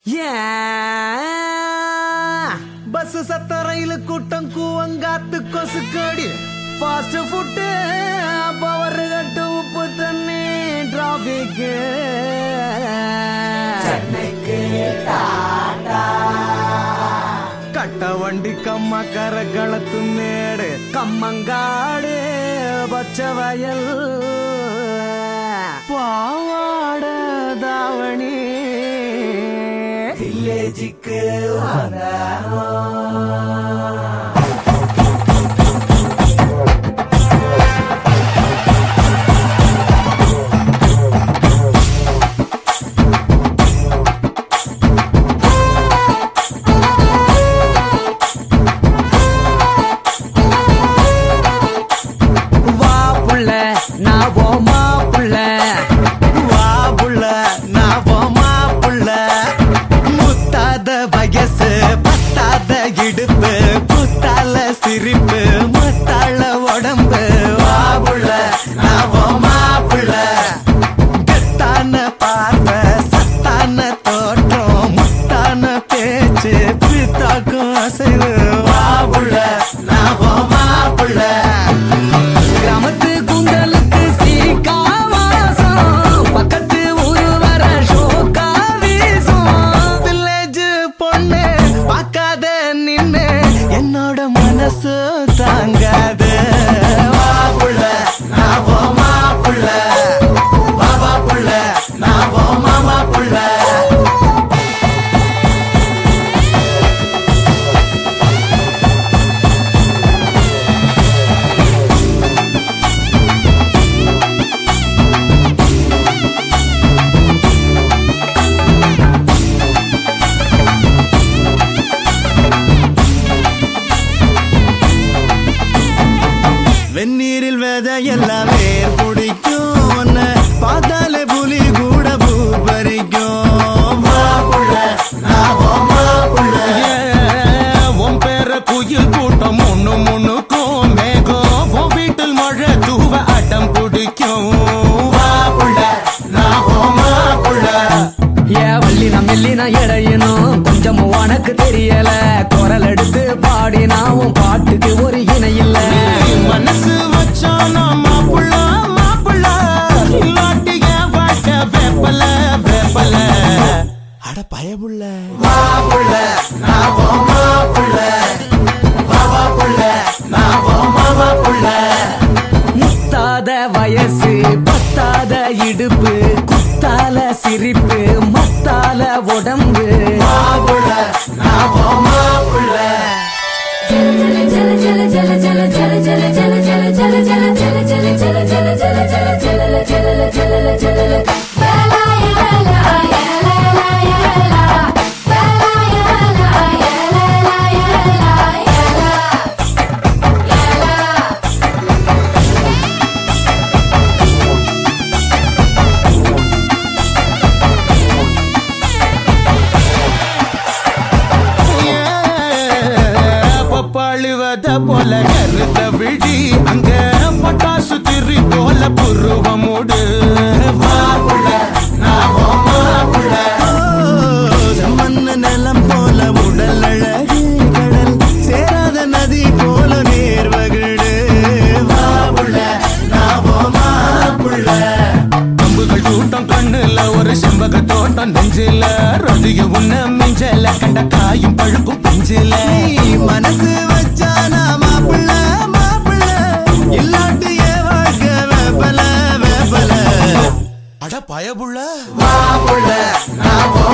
Bus சத்த ரயில் கூட்டம் கூவங்காத்து கொசுக்கடி ஃபாஸ்ட் ஃபுட்டு பவர் கட்டு உப்பு தண்ணி டிராபிக் கட்ட வண்டி கம்ம கரகளத்து மேடு கம்மங்காடு பச்சை வயல் பாவாட தாவணி வில்லேஜுக்கு வா புள்ள நான் ஓ மாப்புள்ள வா புள்ள நான் ஓ மாப்புள்ள முத்தாத வயசு பத்தாத இடுப்பு புத்தால சிரிப்பு முத்தாள உடம்பு வா புள்ள நான் ஓ மாப்புள்ள கெத்தான பார்வை சத்தான தோற்றம் முத்தான பேச்சு பித்தாக்கும் அசைவு வா புள்ள நான் ஓ மாப்புள்ள கிராமத்து குந்தலுக்கு சீக்கா வாசம் பக்கத்து ஊரு வர ஷோக்கா வீசும் வில்லேஜ் பொண்ணு பார்க்காத நின்னு என்னோட மனசு தாங்காது வா புள்ள நான் ஓ மாப்புள்ள வா வா புள்ள நான் ஓ மாமா புள்ள வெந்நீரில் வித எல்லாம் வேர் பிடிக்கும் உன்னை பார்த்தாலே புலி கூட பூ பறிக்கும் வா புள்ள, நான் உன் மாப்புள்ள. உன் பேர குயில் கூட்டம் முன்னு முன்னுக்கும் மேகம் உன் வீட்டில் மழை தூவ அடம் பிடிக்கும் வா புள்ள, நான் உன் மாப்புள்ள. ஏ வள்ளி நான் மெல்லி நான் இடையணும் கொஞ்சம் உனக்கு தெரியல குரல் எடுத்து பாடி நான் உன் பாட்டுக்கு ஒரு இணை இல்ல மனசு வச்சானா மாப்புள்ள மாப்புள்ள இல்லாட்டிய வாழ்க்கை வேப்பல வேப்பல அட பயமுள்ள வா புள்ள, நான் உன் மாப்புள்ள. வா வா புள்ள, நான் உன் மாமா புள்ள. முத்தாத வயசு பத்தாத இடுப்பு குத்தால சிரிப்பு மத்தால உடம்பு வா புள்ள, நான் உன் மாப்புள்ள. பப்பாளுவத போல கருத விழி அங்க பட்டாசு திரி போல புருவமோடு வா புள்ள, நான் உன் மாப்புள்ள. செம்மண்ண நிலம் போல உடல் அழகு கடல் சேராத நதி போல நேர்வகடு வா புள்ள, நான் உன் மாப்புள்ள. கம்புகள் கூட்டம் கண்ணுல ஒரு செம்பக தோட்டம் நெஞ்சில ரதிய உன்ன மிஞ்சல கண்ட காயும் பழுக்கும் பிஞ்சில நீ மனசு வச்சா நான் மாப்பிள்ள மாப்பிள்ள இல்லாட்டி என் வாழ்க்கை வேப்பல வேப்பல அட பயபுள்ள மாப்புள்ள நான்